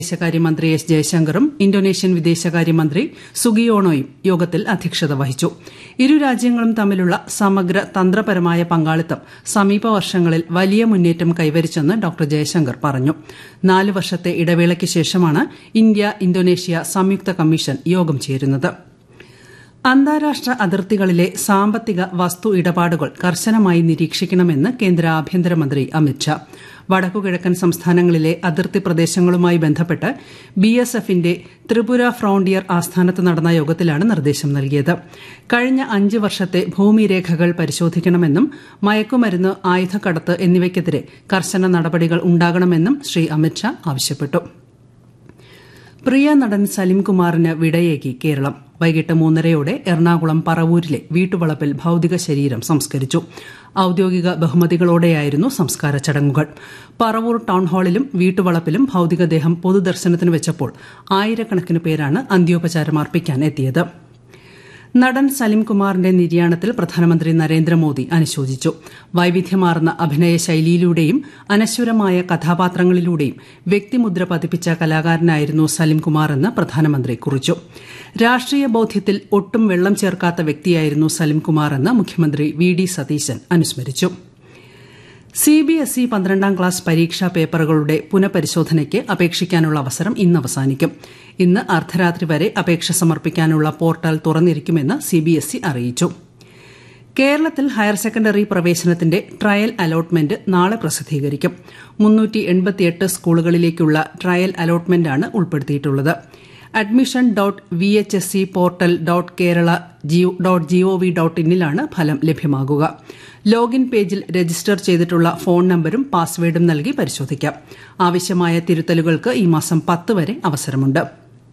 വിദേശകാര്യമന്ത്രി S ജയശങ്കറും Indonesian വിദേശകാര്യമന്ത്രി സുഗിയോണോയും യോഗത്തിൽ അധ്യക്ഷത വഹിച്ചു ഇരു രാജ്യങ്ങളും തമ്മിലുള്ള സമഗ്ര തന്ത്രപരമായ പങ്കാളിത്തം സമീപ വർഷങ്ങളിൽ വലിയ മുന്നേറ്റം കൈവരിച്ചെന്ന് ഡോക്ടർ ജയശങ്കർ പറഞ്ഞു നാല് വർഷത്തെ ഇടവേളയ്ക്ക് ശേഷമാണ് ഇന്ത്യ ഇന്തോനേഷ്യ സംയുക്ത കമ്മീഷൻ യോഗം ചേരുന്നത് അന്താരാഷ്ട്ര അതിർത്തികളിലെ സാമ്പത്തിക വസ്തു ഇടപാടുകൾ കർശനമായി നിരീക്ഷിക്കണമെന്ന് കേന്ദ്ര ആഭ്യന്തരമന്ത്രി അമിത്ഷാ വടക്കുകിഴക്കൻ സംസ്ഥാനങ്ങളിലെ അതിർത്തി പ്രദേശങ്ങളുമായി ബന്ധപ്പെട്ട് ബി എസ് എഫിന്റെ ത്രിപുര ഫ്രോണ്ടിയർ ആസ്ഥാനത്ത് നടന്ന യോഗത്തിലാണ് നിർദ്ദേശം നൽകിയത് കഴിഞ്ഞ അഞ്ച് വർഷത്തെ ഭൂമിരേഖകൾ പരിശോധിക്കണമെന്നും മയക്കുമരുന്ന് ആയുധക്കടത്ത് എന്നിവയ്ക്കെതിരെ കർശന നടപടികൾ ഉണ്ടാകണമെന്നും ശ്രീ അമിത്ഷാ ആവശ്യപ്പെട്ടു പ്രിയ നടൻ സലിംകുമാറിന് വിടയേകി കേരളം വൈകിട്ട് മൂന്നരയോടെ എറണാകുളം പറവൂരിലെ വീട്ടുവളപ്പിൽ ഭൌതിക ശരീരം സംസ്കരിച്ചു ഔദ്യോഗിക ബഹുമതികളോടെയായിരുന്നു സംസ്കാര ചടങ്ങുകൾ പറവൂർ ടൌൺഹാളിലും വീട്ടുവളപ്പിലും ഭൌതികദേഹം പൊതുദർശനത്തിന് വെച്ചപ്പോൾ ആയിരക്കണക്കിന് പേരാണ് അന്ത്യോപചാരം അർപ്പിക്കാൻ എത്തിയത് നടൻ സലിംകുമാറിന്റെ നിര്യാണത്തിൽ പ്രധാനമന്ത്രി നരേന്ദ്രമോദി അനുശോചിച്ചു വൈവിധ്യമാർന്ന അഭിനയ ശൈലിയിലൂടെയും അനശ്വരമായ കഥാപാത്രങ്ങളിലൂടെയും വ്യക്തിമുദ്ര പതിപ്പിച്ച കലാകാരനായിരുന്നു സലിംകുമാറെന്ന് പ്രധാനമന്ത്രി കുറിച്ചു രാഷ്ട്രീയ ബോധ്യത്തിൽ ഒട്ടും വെള്ളം ചേർക്കാത്ത വ്യക്തിയായിരുന്നു സലിംകുമാറെന്ന് മുഖ്യമന്ത്രി വി ഡി സതീശൻ അനുസ്മരിച്ചു സി ബി എസ് ഇ പന്ത്രണ്ടാം ക്ലാസ് പരീക്ഷാ പേപ്പറുകളുടെ പുനഃപരിശോധനയ്ക്ക് അപേക്ഷിക്കാനുള്ള അവസരം ഇന്ന് അവസാനിക്കും ഇന്ന് അർദ്ധരാത്രി വരെ അപേക്ഷ സമർപ്പിക്കാനുള്ള പോർട്ടൽ തുറന്നിരിക്കുമെന്ന് സി ബി എസ് ഇ അറിയിച്ചു കേരളത്തിൽ ഹയർ സെക്കൻഡറി പ്രവേശനത്തിന്റെ ട്രയൽ അലോട്ട്മെന്റ് നാളെ പ്രസിദ്ധീകരിക്കും സ്കൂളുകളിലേക്കുള്ള ട്രയൽ അലോട്ട്മെന്റാണ് ഉൾപ്പെടുത്തിയിട്ടുള്ളത് admission dot V H S C portal dot Kerala dot gov dot ഇന്നിലാണ് ഫലം ലഭ്യമാകുക ലോഗിൻ പേജിൽ രജിസ്റ്റർ ചെയ്തിട്ടുള്ള ഫോൺ നമ്പരും പാസ്വേഡും നൽകി പരിശോധിക്കാം ആവശ്യമായ തിരുത്തലുകൾക്ക് ഈ മാസം പത്ത് വരെ അവസരമുണ്ട്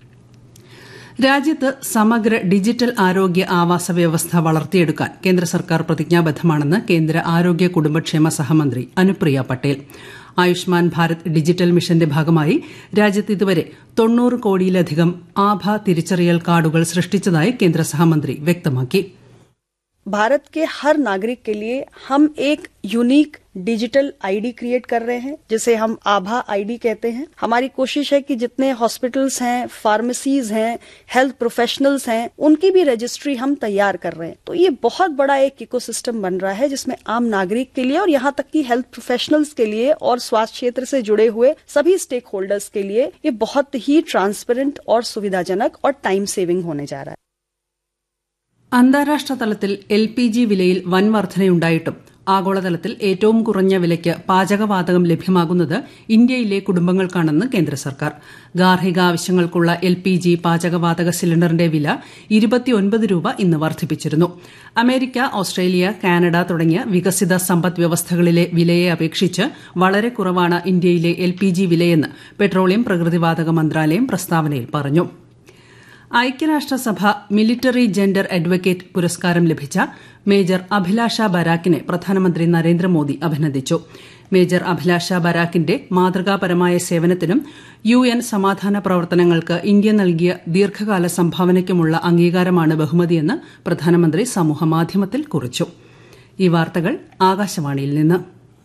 രാജ്യത്ത് സമഗ്ര ഡിജിറ്റൽ ആരോഗ്യ ആവാസ വ്യവസ്ഥ വളർത്തിയെടുക്കാൻ കേന്ദ്ര സർക്കാർ പ്രതിജ്ഞാബദ്ധമാണെന്ന് കേന്ദ്ര ആരോഗ്യ കുടുംബക്ഷേമ സഹമന്ത്രി അനുപ്രിയ പട്ടേൽ ആയുഷ്മാൻ ഭാരത് ഡിജിറ്റൽ മിഷന്റെ ഭാഗമായി രാജ്യത്ത് ഇതുവരെ തൊണ്ണൂറ് കോടിയിലധികം ആഭ തിരിച്ചറിയൽ കാർഡുകൾ സൃഷ്ടിച്ചതായി കേന്ദ്ര സഹമന്ത്രി വ്യക്തമാക്കി भारत के हर नागरिक के लिए हम एक यूनिक डिजिटल आईडी क्रिएट कर रहे हैं जिसे हम आभा आईडी कहते हैं हमारी कोशिश है कि जितने हॉस्पिटल्स हैं फार्मेसीज हैं हेल्थ प्रोफेशनल्स हैं उनकी भी रजिस्ट्री हम तैयार कर रहे हैं तो ये बहुत बड़ा एक इकोसिस्टम बन रहा है जिसमें आम नागरिक के लिए और यहाँ तक कि हेल्थ प्रोफेशनल्स के लिए और स्वास्थ्य क्षेत्र से जुड़े हुए सभी स्टेक होल्डर्स के लिए ये बहुत ही ट्रांसपेरेंट और सुविधाजनक और टाइम सेविंग होने जा रहा है അന്താരാഷ്ട്ര തലത്തിൽ എൽ പി ജി വിലയിൽ വൻ വർധനയുണ്ടായിട്ടും ആഗോളതലത്തിൽ ഏറ്റവും കുറഞ്ഞ വിലയ്ക്ക് പാചകവാതകം ലഭ്യമാകുന്നത് ഇന്ത്യയിലെ കുടുംബങ്ങൾക്കാണെന്ന് കേന്ദ്ര സർക്കാർ ഗാർഹിക ആവശ്യങ്ങൾക്കുള്ള എൽ പി ജി പാചകവാതക സിലിണ്ടറിന്റെ വില ഇരുപത്തിയൊൻപത് രൂപ ഇന്ന് വർദ്ധിപ്പിച്ചിരുന്നു അമേരിക്ക ഓസ്ട്രേലിയ കാനഡ തുടങ്ങിയ വികസിത സമ്പദ് വ്യവസ്ഥകളിലെ വിലയെ അപേക്ഷിച്ച് വളരെ കുറവാണ് ഇന്ത്യയിലെ എൽ പി ജി വിലയെന്ന് പെട്രോളിയം പ്രകൃതിവാതക മന്ത്രാലയം പ്രസ്താവനയിൽ പറഞ്ഞു ഐക്യരാഷ്ട്രസഭ മിലിറ്ററി ജെൻഡർ അഡ്വക്കേറ്റ് പുരസ്കാരം ലഭിച്ച മേജർ അഭിലാഷ ബരാക്കിനെ പ്രധാനമന്ത്രി നരേന്ദ്രമോദി അഭിനന്ദിച്ചു മേജർ അഭിലാഷ ബരാക്കിന്റെ മാതൃകാപരമായ സേവനത്തിനും യു എൻ സമാധാന പ്രവർത്തനങ്ങൾക്ക് ഇന്ത്യ നൽകിയ ദീർഘകാല സംഭാവനയ്ക്കുമുള്ള അംഗീകാരമാണ് ബഹുമതിയെന്ന് പ്രധാനമന്ത്രി സമൂഹമാധ്യമത്തിൽ കുറിച്ചു ഈ വാർത്തകൾ ആകാശവാണിയിൽ നിന്ന്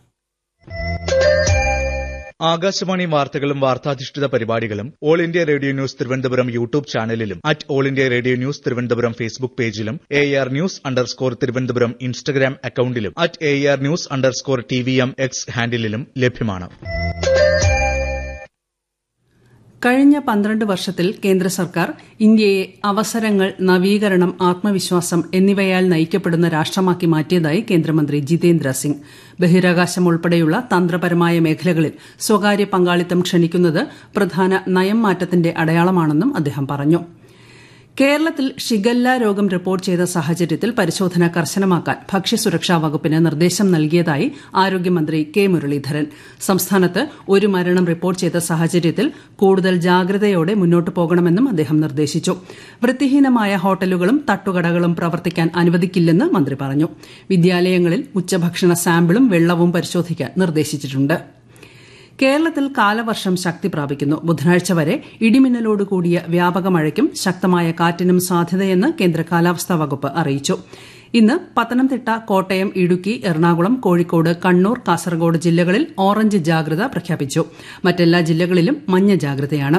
ആകാശവാണി വാർത്തകളും വാർത്താധിഷ്ഠിത പരിപാടികളും all India radio news Thiruvananthapuram YouTube ചാനലിലും at all India radio news Thiruvananthapuram Facebook പേജിലും A R news underscore Thiruvananthapuram Instagram അക്കൌണ്ടിലും at A R news underscore T V M X ഹാൻഡിലും ലഭ്യമാണ് കഴിഞ്ഞ പന്ത്രണ്ട് വർഷത്തിൽ കേന്ദ്ര സർക്കാർ ഇന്ത്യയെ അവസരങ്ങൾ നവീകരണം ആത്മവിശ്വാസം എന്നിവയാൽ നയിക്കപ്പെടുന്ന രാഷ്ട്രമാക്കി മാറ്റിയതായി കേന്ദ്രമന്ത്രി ജിതേന്ദ്ര സിംഗ് ബഹിരാകാശം ഉൾപ്പെടെയുള്ള തന്ത്രപരമായ മേഖലകളിൽ സ്വകാര്യ പങ്കാളിത്തം ക്ഷണിക്കുന്നത് പ്രധാന നയം മാറ്റത്തിന്റെ അടയാളമാണെന്നും അദ്ദേഹം പറഞ്ഞു കേരളത്തിൽ ഷിഗല്ല രോഗം റിപ്പോർട്ട് ചെയ്ത സാഹചര്യത്തിൽ പരിശോധന കർശനമാക്കാൻ ഭക്ഷ്യസുരക്ഷാ വകുപ്പിന് നിർദ്ദേശം നൽകിയതായി ആരോഗ്യമന്ത്രി കെ മുരളീധരൻ സംസ്ഥാനത്ത് ഒരു മരണം റിപ്പോർട്ട് ചെയ്ത സാഹചര്യത്തിൽ കൂടുതൽ ജാഗ്രതയോടെ മുന്നോട്ട് പോകണമെന്നും അദ്ദേഹം നിർദ്ദേശിച്ചു വൃത്തിഹീനമായ ഹോട്ടലുകളും തട്ടുകടകളും പ്രവർത്തിക്കാൻ അനുവദിക്കില്ലെന്ന് മന്ത്രി പറഞ്ഞു വിദ്യാലയങ്ങളിൽ ഉച്ചഭക്ഷണ സാമ്പിളും വെള്ളവും പരിശോധിക്കാൻ നിർദ്ദേശിച്ചിട്ടുണ്ട് കേരളത്തിൽ കാലവർഷം ശക്തി പ്രാപിക്കുന്നു ബുധനാഴ്ച വരെ ഇടിമിന്നലോട് കൂടിയ വ്യാപക മഴയ്ക്കും ശക്തമായ കാറ്റിനും സാധ്യതയെന്ന് കേന്ദ്ര കാലാവസ്ഥാ വകുപ്പ് അറിയിച്ചു ഇന്ന് പത്തനംതിട്ട കോട്ടയം ഇടുക്കി എറണാകുളം കോഴിക്കോട് കണ്ണൂർ കാസർഗോഡ് ജില്ലകളിൽ ഓറഞ്ച് ജാഗ്രത പ്രഖ്യാപിച്ചു മറ്റെല്ലാ ജില്ലകളിലും മഞ്ഞ ജാഗ്രതയാണ്